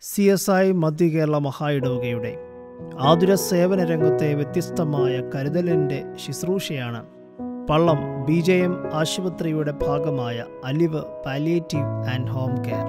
C S I മധ്യ കേരള മഹായിടവകയുടെ ആതുര സേവന രംഗത്തെ വ്യത്യസ്തമായ കരുതലിൻ്റെ ശുശ്രൂഷയാണ് പള്ളം ബി ജെ എം ആശുപത്രിയുടെ ഭാഗമായ Aliv palliative and home care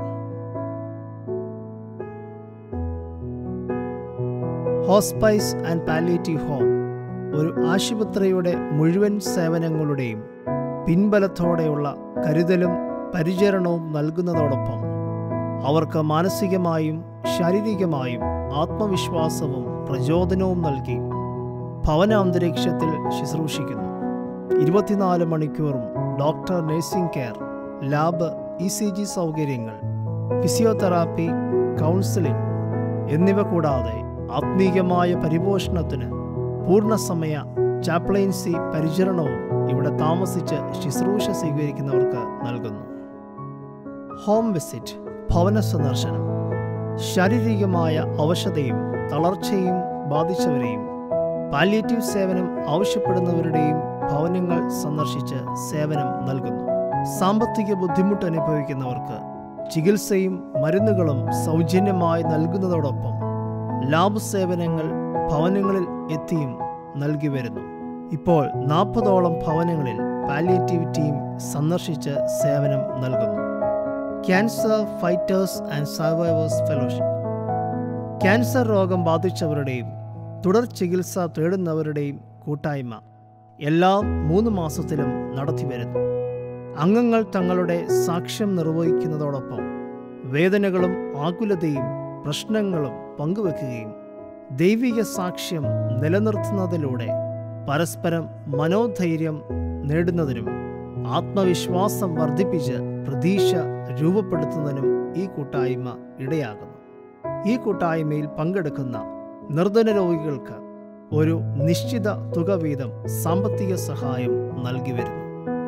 hospice and palliative home ഒരു ആശുപത്രിയുടെ മുഴുവൻ സേവനങ്ങളുടെയും പിൻബലത്തോടെയുള്ള കരുതലും പരിചരണവും നൽകുന്നതോടൊപ്പം അവർക്ക് മാനസികമായും ശാരീരികമായും ആത്മവിശ്വാസവും പ്രചോദനവും നൽകി ഭവനാന്തരീക്ഷത്തിൽ ശുശ്രൂഷിക്കുന്നു ഇരുപത്തിനാല് മണിക്കൂറും doctor nursing care lab E C G സൗകര്യങ്ങൾ ഫിസിയോതെറാപ്പി കൗൺസിലിംഗ് എന്നിവ കൂടാതെ ആത്മീയമായ പരിപോഷണത്തിന് പൂർണ്ണസമയ ചാപ്ലൈൻസി പരിചരണവും ഇവിടെ താമസിച്ച് ശുശ്രൂഷ സ്വീകരിക്കുന്നവർക്ക് നൽകുന്നു ഹോം വിസിറ്റ് ഭവന സന്ദർശനം ശാരീരികമായ അവശതയും തളർച്ചയും ബാധിച്ചവരെയും പാലിയേറ്റീവ് സേവനം ആവശ്യപ്പെടുന്നവരുടെയും ഭവനങ്ങൾ സന്ദർശിച്ച് സേവനം നൽകുന്നു സാമ്പത്തിക ബുദ്ധിമുട്ട് അനുഭവിക്കുന്നവർക്ക് ചികിത്സയും മരുന്നുകളും സൗജന്യമായി നൽകുന്നതോടൊപ്പം ലാബ് സേവനങ്ങൾ ഭവനങ്ങളിൽ എത്തിയും നൽകി വരുന്നു ഇപ്പോൾ നാൽപ്പതോളം ഭവനങ്ങളിൽ പാലിയേറ്റീവ് ടീം സന്ദർശിച്ച് സേവനം നൽകുന്നു cancer fighters and survivors fellowship cancer രോഗം ബാധിച്ചവരുടെയും തുടർ ചികിത്സ തേടുന്നവരുടെയും കൂട്ടായ്മ എല്ലാ മൂന്ന് മാസത്തിലും നടത്തിവരുന്നു അംഗങ്ങൾ തങ്ങളുടെ സാക്ഷ്യം നിർവഹിക്കുന്നതോടൊപ്പം വേദനകളും ആകുലതയും പ്രശ്നങ്ങളും പങ്കുവെക്കുകയും ദൈവിക സാക്ഷ്യം നിലനിർത്തുന്നതിലൂടെ പരസ്പരം മനോധൈര്യം നേടുന്നതിനും ആത്മവിശ്വാസം വർദ്ധിപ്പിച്ച് പ്രതീക്ഷ രൂപപ്പെടുത്തുന്നതിനും ഈ കൂട്ടായ്മ ഇടയാകുന്നു ഈ കൂട്ടായ്മയിൽ പങ്കെടുക്കുന്ന നിർധന രോഗികൾക്ക് ഒരു നിശ്ചിത തുക വീതം സാമ്പത്തിക സഹായം നൽകി വരുന്നു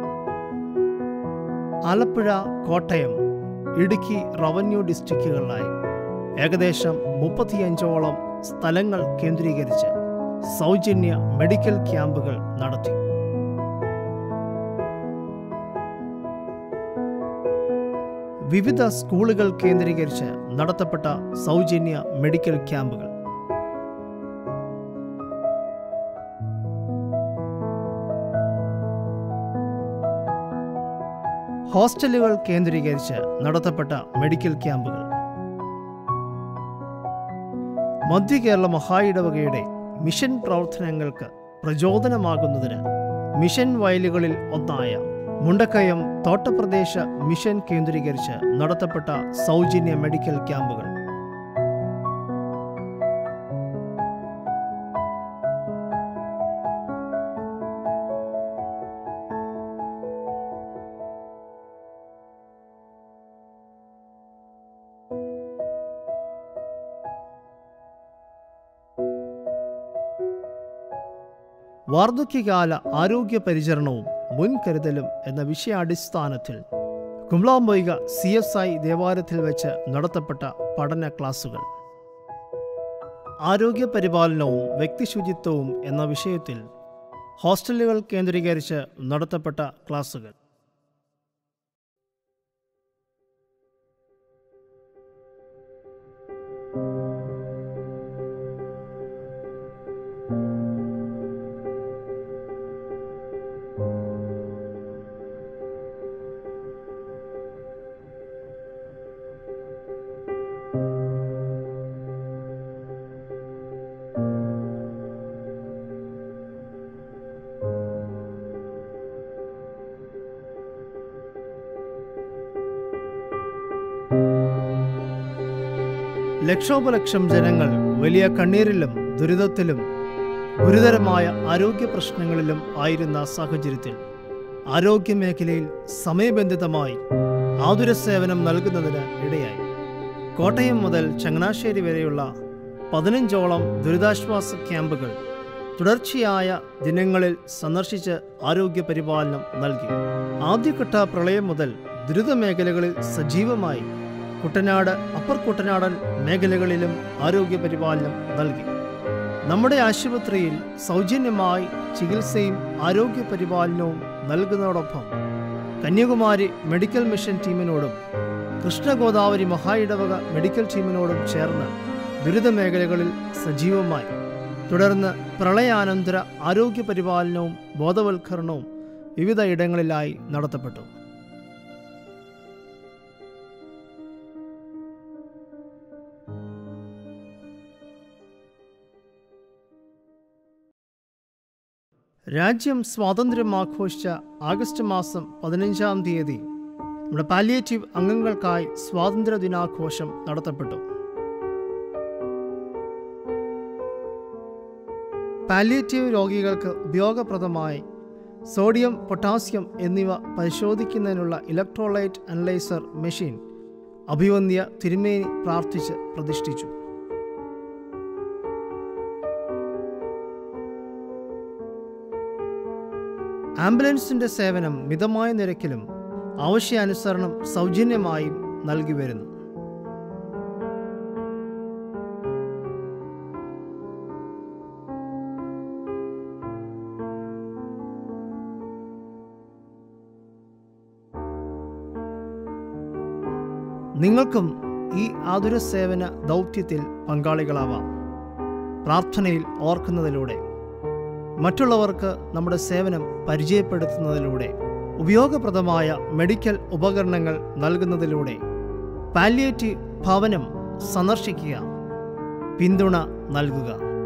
ആലപ്പുഴ കോട്ടയം ഇടുക്കി റവന്യൂ ഡിസ്ട്രിക്റ്റുകളിലായി ഏകദേശം മുപ്പത്തിയഞ്ചോളം സ്ഥലങ്ങൾ കേന്ദ്രീകരിച്ച് സൗജന്യ മെഡിക്കൽ ക്യാമ്പുകൾ നടത്തി വിവിധ സ്കൂളുകൾ കേന്ദ്രീകരിച്ച് നടത്തപ്പെട്ട സൗജന്യ മെഡിക്കൽ ക്യാമ്പുകൾ ഹോസ്റ്റലുകൾ കേന്ദ്രീകരിച്ച് നടത്തപ്പെട്ട മെഡിക്കൽ ക്യാമ്പുകൾ മധ്യ കേരള മഹായിടവകയുടെ മിഷൻ പ്രവർത്തനങ്ങൾക്ക് പ്രചോദനമാകുന്നതിന് മിഷൻ വയലുകളിൽ ഒന്നായ മുണ്ടക്കയം തോട്ടപ്രദേശ മിഷൻ കേന്ദ്രീകരിച്ച് നടത്തപ്പെട്ട സൗജന്യ മെഡിക്കൽ ക്യാമ്പുകൾ വാർദ്ധക്യകാല ആരോഗ്യ പരിചരണവും മുൻകരുതലും എന്ന വിഷയാടിസ്ഥാനത്തിൽ കുംബ്ലാംബോയിക സി എസ് ഐ ദേവാലയത്തിൽ വെച്ച് നടത്തപ്പെട്ട പഠന ക്ലാസുകൾ ആരോഗ്യ പരിപാലനവും വ്യക്തിശുചിത്വവും എന്ന വിഷയത്തിൽ ഹോസ്റ്റലുകൾ കേന്ദ്രീകരിച്ച് നടത്തപ്പെട്ട ക്ലാസുകൾ ലക്ഷോപലക്ഷം ജനങ്ങൾ വലിയ കണ്ണീരിലും ദുരിതത്തിലും ഗുരുതരമായ ആരോഗ്യ പ്രശ്നങ്ങളിലും ആയിരുന്ന സാഹചര്യത്തിൽ ആരോഗ്യ മേഖലയിൽ സമയബന്ധിതമായി ആതുര സേവനം നൽകുന്നതിന് ഇടയായി കോട്ടയം മുതൽ ചങ്ങനാശ്ശേരി വരെയുള്ള പതിനഞ്ചോളം ദുരിതാശ്വാസ ക്യാമ്പുകൾ തുടർച്ചയായ ദിനങ്ങളിൽ സന്ദർശിച്ച് ആരോഗ്യ പരിപാലനം നൽകി ആദ്യഘട്ട പ്രളയം മുതൽ ദുരിത മേഖലകളിൽ സജീവമായി കുട്ടനാട് അപ്പർ കുട്ടനാടൻ മേഖലകളിലും ആരോഗ്യ പരിപാലനം നൽകി നമ്മുടെ ആശുപത്രിയിൽ സൗജന്യമായി ചികിത്സയും ആരോഗ്യ പരിപാലനവും നൽകുന്നതോടൊപ്പം കന്യാകുമാരി മെഡിക്കൽ മിഷൻ ടീമിനോടും കൃഷ്ണഗോദാവരി മഹായിടവക മെഡിക്കൽ ടീമിനോടും ചേർന്ന് ദുരിത മേഖലകളിൽ സജീവമായി തുടർന്ന് പ്രളയാനന്തര ആരോഗ്യ പരിപാലനവും ബോധവൽക്കരണവും വിവിധ ഇടങ്ങളിലായി നടത്തപ്പെട്ടു രാജ്യം സ്വാതന്ത്ര്യം ആഘോഷിച്ച ആഗസ്റ്റ് മാസം പതിനഞ്ചാം തീയതി നമ്മുടെ പാലിയേറ്റീവ് അംഗങ്ങൾക്കായി സ്വാതന്ത്ര്യ ദിനാഘോഷം നടത്തപ്പെട്ടു പാലിയേറ്റീവ് രോഗികൾക്ക് ഉപയോഗപ്രദമായി സോഡിയം പൊട്ടാസ്യം എന്നിവ പരിശോധിക്കുന്നതിനുള്ള ഇലക്ട്രോലൈറ്റ് അനലൈസർ മെഷീൻ അഭിവന്ധ്യ തിരുമേനി പ്രാർത്ഥിച്ച് പ്രതിഷ്ഠിച്ചു ആംബുലൻസിന്റെ സേവനം മിതമായ നിരക്കിലും ആവശ്യാനുസരണം സൗജന്യമായും നൽകി വരുന്നു നിങ്ങൾക്കും ഈ ആതുര സേവന ദൗത്യത്തിൽ പങ്കാളികളാവാം പ്രാർത്ഥനയിൽ ഓർക്കുന്നതിലൂടെ മറ്റുള്ളവർക്ക് നമ്മുടെ സേവനം പരിചയപ്പെടുത്തുന്നതിലൂടെ ഉപയോഗപ്രദമായ മെഡിക്കൽ ഉപകരണങ്ങൾ നൽകുന്നതിലൂടെ പാലിയേറ്റീവ് ഭവനം സന്ദർശിക്കുക പിന്തുണ നൽകുക